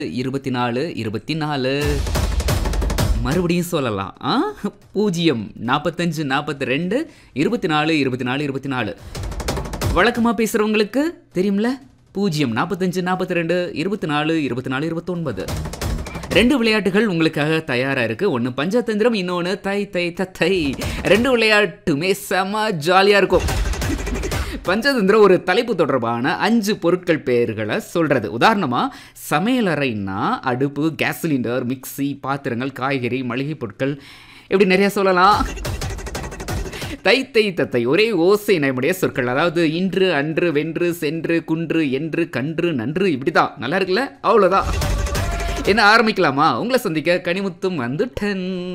இருபத்தி நாலு இருபத்தி நாலு மறுபடியும் சொல்லலாம் ஆ பூஜ்ஜியம் நாற்பத்தஞ்சு நாற்பத்தி ரெண்டு இருபத்தி நாலு இருபத்தி நாலு இருபத்தி நாலு வழக்கமாக பேசுகிறவங்களுக்கு தெரியும்ல பூஜ்ஜியம் நாற்பத்தஞ்சு நாற்பத்தி ரெண்டு இருபத்தி நாலு இருபத்தி நாலு இருபத்தொன்பது ரெண்டு விளையாட்டுகள் உங்களுக்காக தயாராக இருக்குது ஒன்று பஞ்சதந்திரம் இன்னொன்று தை தை தத்தை ரெண்டு விளையாட்டுமே செம ஜாலியாக இருக்கும் பஞ்சதந்திரம் ஒரு தலைப்பு தொடர்பான அஞ்சு பொருட்கள் பெயர்களை சொல்கிறது உதாரணமாக சமையலறைன்னா அடுப்பு கேஸ் சிலிண்டர் மிக்ஸி பாத்திரங்கள் காய்கறி மளிகை பொருட்கள் இப்படி நிறைய சொல்லலாம் தை தை தத்தை ஒரே ஓசை நம்முடைய சொற்கள் அதாவது இன்று அன்று வென்று சென்று குன்று என்று கன்று நன்று இப்படி தான் நல்லா இருக்குல்ல அவ்வளோதான் என்ன ஆரம்பிக்கலாமா உங்களை சந்திக்க கனிமுத்தும் வந்துட்டன்